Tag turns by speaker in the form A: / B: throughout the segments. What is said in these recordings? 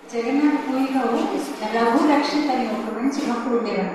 A: జగన్నాథ్ పూరిలో రఘు రక్షిత్ అని ఒక మంచి భక్తుడు ఉండేవాడు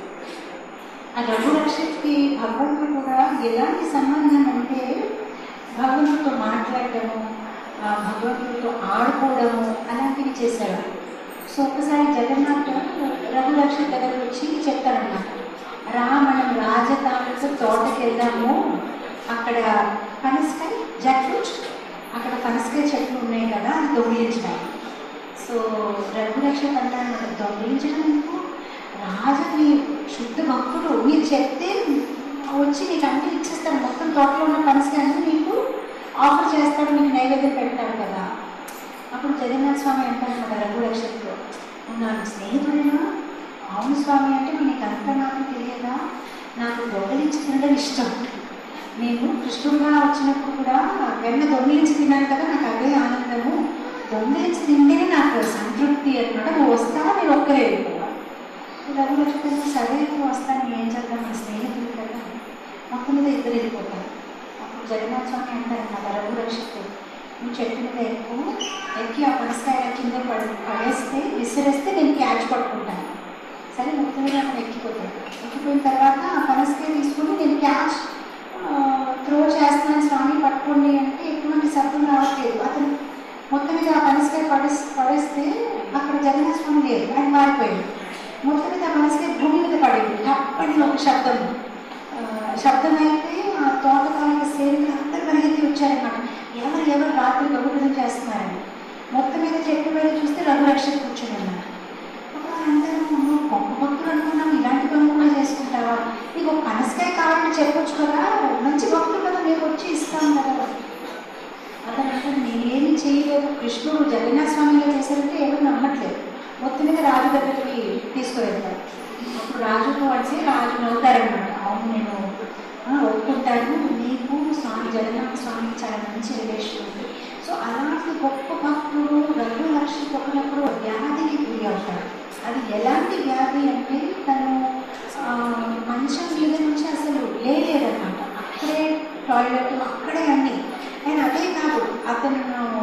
A: ఆ రఘు రక్షిత్కి భగవంతుడు కూడా ఎలాంటి సంబంధం అంటే భగవంతుడితో మాట్లాడటము ఆ భగవంతుడితో ఆడుకోవడము అలాంటివి చేశాడు సో ఒకసారి జగన్నాథ్ రఘు రక్షిత్ దగ్గరకు వచ్చి చెప్తారన్నమాట రా మనం రాజధానికి తోటకి వెళ్దాము అక్కడ పనసకాయ జాక్ ఫ్రూట్ అక్కడ పనసకాయ చెట్లు ఉన్నాయి కదా అది దొంగిలించడానికి సో రఘులక్ష్మి అంటాను దొంగిలించడం ఎందుకు రాజు మీ శుద్ధ భక్తుడు మీరు చెప్తే వచ్చి నీకు అన్ని ఇచ్చేస్తాడు మొత్తం తోటలో ఉన్న పనసకాయని మీకు ఆఫర్ చేస్తాడు మీకు నైవేద్యం పెడతాడు కదా అప్పుడు జగన్నాథ స్వామి అంటారు కదా రఘులక్ష్మితో ఉన్నాను స్నేహితుడినా అవును స్వామి అంటే నీకు అంత నాకు తెలియదా నాకు దొంగలించి తినడం ఇష్టం నేను కృష్ణుడుగా వచ్చినప్పుడు కూడా వెన్న దొంగిలించి తిన్నాను కదా నాకు అదే ఆనందము దొంగిలించి తింటేనే నాకు సంతృప్తి అనమాట నువ్వు వస్తావా నేను ఒక్కరే వెళ్ళిపోవాలి రఘు లక్ష్మణ్ సరే నువ్వు వస్తాను ఏం చేద్దాం నా స్నేహితులు కదా మొత్తం మీద ఇద్దరు వెళ్ళిపోతారు అప్పుడు జగన్నాథ స్వామి అంటారు నా రఘు రక్షిత్ నువ్వు చెట్టు మీద ఎక్కువ ఎక్కి ఆ పనసకాయ కింద పడి పడేస్తే విసిరేస్తే నేను క్యాచ్ పట్టుకుంటాను సరే మొత్తం మీద అతను ఎక్కిపోతాడు ఎక్కిపోయిన తర్వాత ఆ పనసకాయ తీసుకుని నేను క్యాచ్ త్రో చేస్తున్నాను స్వామి పట్టుకోండి అంటే ఎటువంటి శబ్దం రావట్లేదు అతను మొత్తం మీద ఆ పనసకాయ పడేస్ పడేస్తే అక్కడ జగన్నాథ స్వామి లేదు ఆయన మారిపోయాడు మొత్తం మీద ఆ పనసకాయ భూమి మీద పడేది అప్పటి ఒక శబ్దం ఆ, శబ్దం అయితే ఆ తోటకాలకి సేవకులు అందరూ పరిగెత్తి వచ్చారన్నమాట ఎవరు ఎవరు రాత్రి దొంగతనం చేస్తున్నారని మొత్తం మీద చెట్టు మీద చూస్తే రఘురక్షణ కూర్చొని ఉన్నారు అప్పుడు అందరూ నువ్వు గొప్ప భక్తులు అనుకున్నాం ఇలాంటి పనులు కూడా చేసుకుంటావా నీకు ఒక పనసకాయ కావాలని చెప్పొచ్చు కదా మంచి భక్తులు కదా మేము వచ్చి ఇస్తాం కదా అతను అంటే నేనేమి చేయలేదు కృష్ణుడు జగన్నాథ స్వామిగా చేశారంటే ఎవరు నమ్మట్లేదు మొత్తం మీద రాజు దగ్గరికి తీసుకువెళ్తారు అప్పుడు రాజుతో వచ్చి రాజు నవ్వుతారనమాట అవును నేను ఆ, ఒప్పుకుంటాను నీకు స్వామి జగన్నాథ స్వామికి చాలా మంచి రిలేషన్ ఉంది సో అలాంటి గొప్ప భక్తుడు రఘు లక్ష్మి ఒకనప్పుడు వ్యాధికి గురి అవుతాడు అది ఎలాంటి వ్యాధి అంటే తను ఆ, మంచం మీద నుంచి అసలు లేలేదన్నమాట అక్కడే టాయిలెట్ అక్కడే అన్నీ ఆయన అదే కాదు అతను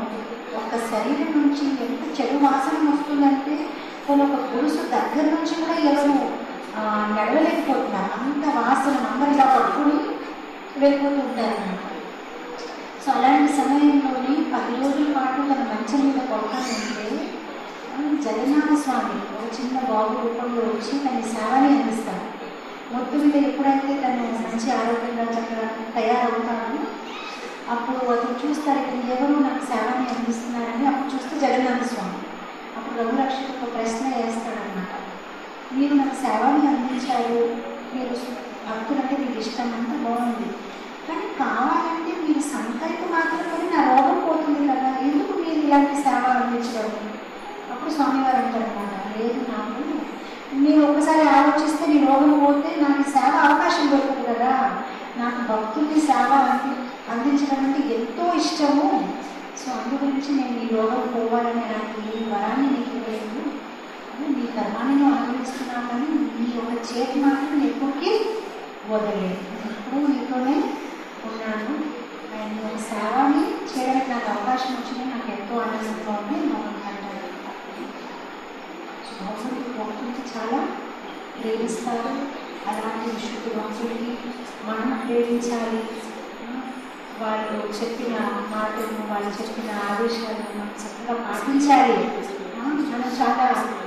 A: ఒక శరీరం నుంచి ఎంత చెడు వాసన వస్తుందంటే తను ఒక గురుసు దగ్గర నుంచి కూడా ఎవరు ఆ, నడవలేకపోతున్నారు అంత వాసన అందరు ఇలా పట్టుకుని వెళ్ళిపోతూ ఉంటారన్నమాట సో అలాంటి సమయంలోని పది రోజుల పాటు తన మంచం మీద పడుకొని ఉంటే ఆ, జగన్నాథ స్వామి ఒక చిన్న బాబు రూపంలో వచ్చి తన సేవని అందిస్తాడు మొత్తం మీద ఎప్పుడైతే తను మంచి ఆరోగ్యంగా చక్కగా తయారవుతాడో అప్పుడు అతను చూస్తారు ఇతను ఎవరు నాకు సేవని అందిస్తున్నారని అప్పుడు చూస్తే జగన్నాథ స్వామి అప్పుడు రఘులక్ష్మి ఒక ప్రశ్న వేస్తాడనమాట మీరు నాకు సేవని అందించారు మీరు భక్తులంటే మీకు ఇష్టం అంతా బాగుంది కానీ కావాలంటే మీరు సంకల్పం మాత్రమే నా రోగం పోతుంది కదా ఎందుకు మీరు ఇలాంటి సేవ అందించడం అప్పుడు స్వామివారు అంటారనమాట లేదు నాకు నేను ఒకసారి ఆలోచిస్తే నీ రోగం పోతే నాకు ఈ సేవ అవకాశం దొరుకుతుంది కదా నాకు భక్తుల్ని సేవ అంది అందించడం అంటే ఎంతో ఇష్టము సో అందు గురించి నేను ఈ రోగం పోవాలని నాకు ఈ వరాన్ని నీకు లేదు నీ కర్మాన్ని నువ్వు అనుభవిస్తున్నావు కానీ నీ ఒక చేతి మాత్రం నేను ఎప్పటికీ వదలేదు ఎప్పుడు నీతోనే ఉన్నాను అండ్ నీ ఒక సేవని చేయడానికి నాకు అవకాశం వచ్చింది నాకు ఎంతో ఆనందంగా ఉంది మమ్మల్ని భక్తులకి భక్తులకి చాలా ప్రేమిస్తారు అలాంటి విశుద్ధ భక్తులకి మనం ప్రేమించాలి వాళ్ళు చెప్పిన మాటలు వాళ్ళు చెప్పిన ఆదేశాలను మనం చక్కగా పాటించాలి ఆ, మనం చాలా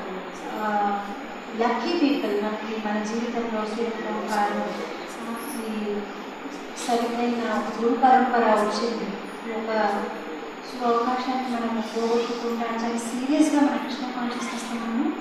A: లక్కీ పీపుల్ మనకి మన జీవితంలో శ్రీరంగం గారు ఈ సరైన గురు పరంపర వచ్చింది ఈ ఒక శుభ అవకాశాన్ని మనం పోగొట్టుకుంటా చాలా సీరియస్గా మన కృష్ణ కాన్షియస్నెస్ మనం